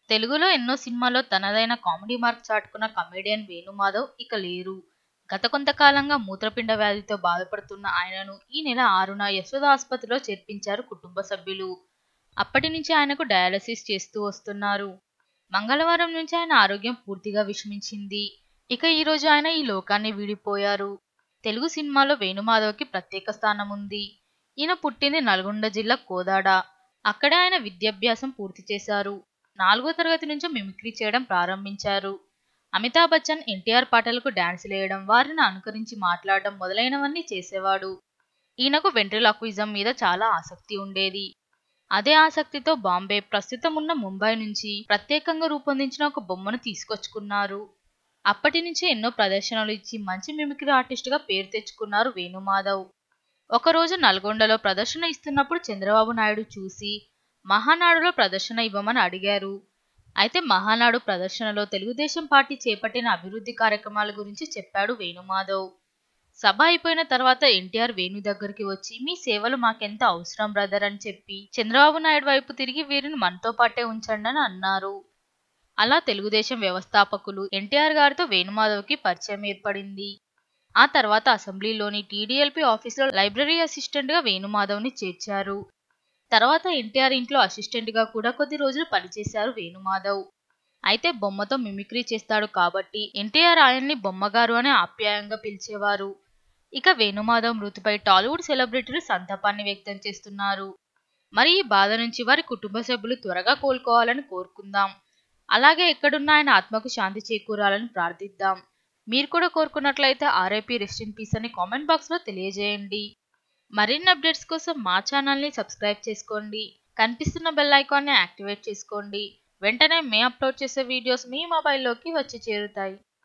తెలుగులో ఎన్నో సినిమాల్లో తనదైన కామెడీ మార్క్ చాటుకున్న కమెడియన్ వేణుమాధవ్ ఇక లేరు గత కొంతకాలంగా మూత్రపిండ వ్యాధితో బాధపడుతున్న ఆయనను ఈ నెల ఆరున యశోద ఆసుపత్రిలో చేర్పించారు కుటుంబ సభ్యులు అప్పటి నుంచి ఆయనకు డయాలసిస్ చేస్తూ వస్తున్నారు మంగళవారం నుంచి ఆయన ఆరోగ్యం పూర్తిగా విషమించింది ఇక ఈ రోజు ఆయన ఈ లోకాన్ని వీడిపోయారు తెలుగు సినిమాలో వేణుమాధవ్కి ప్రత్యేక స్థానం ఉంది ఈయన పుట్టింది నల్గొండ జిల్లా కోదాడ అక్కడే ఆయన విద్యాభ్యాసం పూర్తి చేశారు నాలుగో తరగతి నుంచి మిమిక్రీ చేయడం ప్రారంభించారు అమితాబ్ బచ్చన్ ఎన్టీఆర్ పాటలకు డాన్స్ వేయడం వారిని అనుకరించి మాట్లాడడం మొదలైనవన్నీ చేసేవాడు ఈయనకు వెంట్రిలాక్విజం మీద చాలా ఆసక్తి ఉండేది అదే ఆసక్తితో బాంబే ప్రస్తుతం ఉన్న ముంబై నుంచి ప్రత్యేకంగా రూపొందించిన ఒక బొమ్మను తీసుకొచ్చుకున్నారు అప్పటి నుంచి ఎన్నో ప్రదర్శనలు ఇచ్చి మంచి మిమిక్రీ ఆర్టిస్టుగా పేరు తెచ్చుకున్నారు వేణుమాధవ్ ఒకరోజు నల్గొండలో ప్రదర్శన ఇస్తున్నప్పుడు చంద్రబాబు నాయుడు చూసి మహానాడులో ప్రదర్శన ఇవ్వమని అడిగారు అయితే మహానాడు ప్రదర్శనలో తెలుగుదేశం పార్టీ చేపట్టిన అభివృద్ధి కార్యక్రమాల గురించి చెప్పాడు వేణుమాధవ్ సభ అయిపోయిన తర్వాత ఎన్టీఆర్ వేణు దగ్గరికి వచ్చి మీ సేవలు మాకెంత అవసరం బ్రదర్ అని చెప్పి చంద్రబాబు నాయుడు వైపు తిరిగి వీరిని మనతో పాటే ఉంచండి అని అన్నారు అలా తెలుగుదేశం వ్యవస్థాపకులు ఎన్టీఆర్ గారితో వేణుమాధవ్కి పరిచయం ఏర్పడింది ఆ తర్వాత అసెంబ్లీలోని టీడీఎల్పీ ఆఫీసులో లైబ్రరీ అసిస్టెంట్గా వేణుమాధవ్ని చేర్చారు తర్వాత ఎన్టీఆర్ ఇంట్లో అసిస్టెంట్గా కూడా కొద్ది రోజులు పనిచేశారు వేణుమాధవ్ అయితే బొమ్మతో మిమిక్రీ చేస్తాడు కాబట్టి ఎన్టీఆర్ ఆయన్ని బొమ్మగారు అని ఆప్యాయంగా పిలిచేవారు ఇక వేణుమాధవ్ మృతిపై టాలీవుడ్ సెలబ్రిటీలు సంతాపాన్ని వ్యక్తం చేస్తున్నారు మరి ఈ బాధ నుంచి వారి కుటుంబ సభ్యులు త్వరగా కోలుకోవాలని కోరుకుందాం అలాగే ఎక్కడున్న ఆయన ఆత్మకు శాంతి చేకూరాలని ప్రార్థిద్దాం మీరు కూడా కోరుకున్నట్లయితే ఆర్ఐపీ రెస్ట్ ఇన్ పీస్ అని కామెంట్ బాక్స్లో తెలియజేయండి మరిన్ని అప్డేట్స్ కోసం మా ఛానల్ని సబ్స్క్రైబ్ చేసుకోండి కనిపిస్తున్న బెల్ ఐకాన్ని యాక్టివేట్ చేసుకోండి వెంటనే మేము అప్లోడ్ చేసే వీడియోస్ మీ మొబైల్లోకి వచ్చి చేరుతాయి